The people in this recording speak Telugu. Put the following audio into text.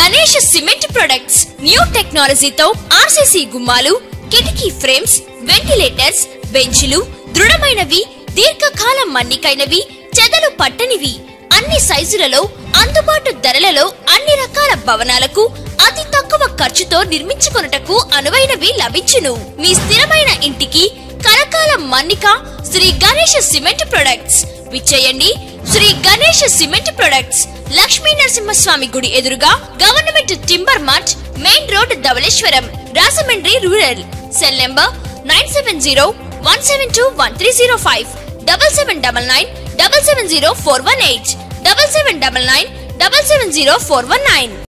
గణేష్ సిమెంట్ ప్రొడక్ట్స్ న్యూ టెక్నాలజీతో ఆర్సీసీ గుమ్మాలు కిటికీ ఫ్రేమ్స్ వెంటిలేటర్స్ బెంచులు దృఢమైనవి దీర్ఘకాలం మన్నికైనవి చెదలు పట్టనివి అన్ని సైజులలో అందుబాటు ధరలలో అన్ని రకాల భవనాలకు అతి తక్కువ ఖర్చుతో నిర్మించుకొనుటకు అనువైనవి లభించును మీ స్థిరమైన ఇంటికి కలకాలం మన్నిక శ్రీ గణేష్ సిమెంట్ ప్రొడక్ట్స్ విచ్చేయండి శ్రీ గణేష్ సిమెంట్ ప్రొడక్ట్స్ లక్ష్మీ నరసింహస్వామి గుడి ఎదురుగా government timber mart main road Dhavaleswaram Rajahmundry rural cell number nine seven zero one seven two one three zero five double seven double nine double seven zero four one eight double seven double nine double seven zero four one nine